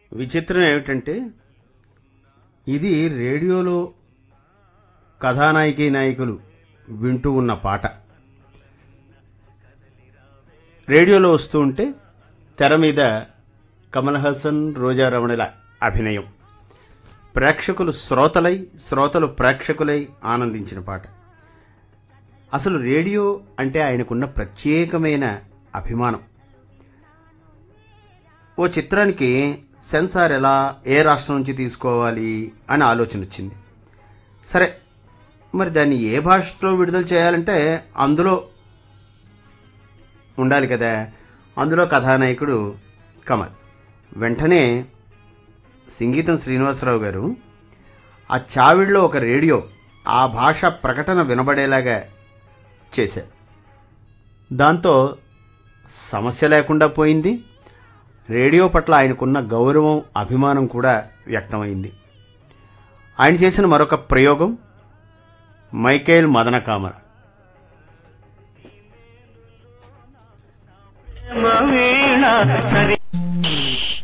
విచిత్రం ఏమిటంటే ఇది రేడియోలో కథానాయకి నాయకులు వింటూ ఉన్న పాట రేడియోలో వస్తూ ఉంటే తెర మీద కమల్ హాసన్ రోజా రమణుల అభినయం ప్రేక్షకులు శ్రోతలై శ్రోతలు ప్రేక్షకులై ఆనందించిన పాట అసలు రేడియో అంటే ఆయనకున్న ప్రత్యేకమైన అభిమానం ఓ చిత్రానికి సెన్సార్ ఎలా ఏ రాష్ట్రం నుంచి తీసుకోవాలి అని ఆలోచన వచ్చింది సరే మరి దాన్ని ఏ భాషలో విడుదల చేయాలంటే అందులో ఉండాలి కదా అందులో కథానాయకుడు కమల్ వెంటనే సంగీతం శ్రీనివాసరావు గారు ఆ చావిడిలో ఒక రేడియో ఆ భాష ప్రకటన వినబడేలాగా చేశారు దాంతో సమస్య లేకుండా పోయింది రేడియో పట్ల ఆయనకున్న గౌరవం అభిమానం కూడా వ్యక్తమైంది ఆయన చేసిన మరొక ప్రయోగం మైకేల్ మదన కామర వీణ సరి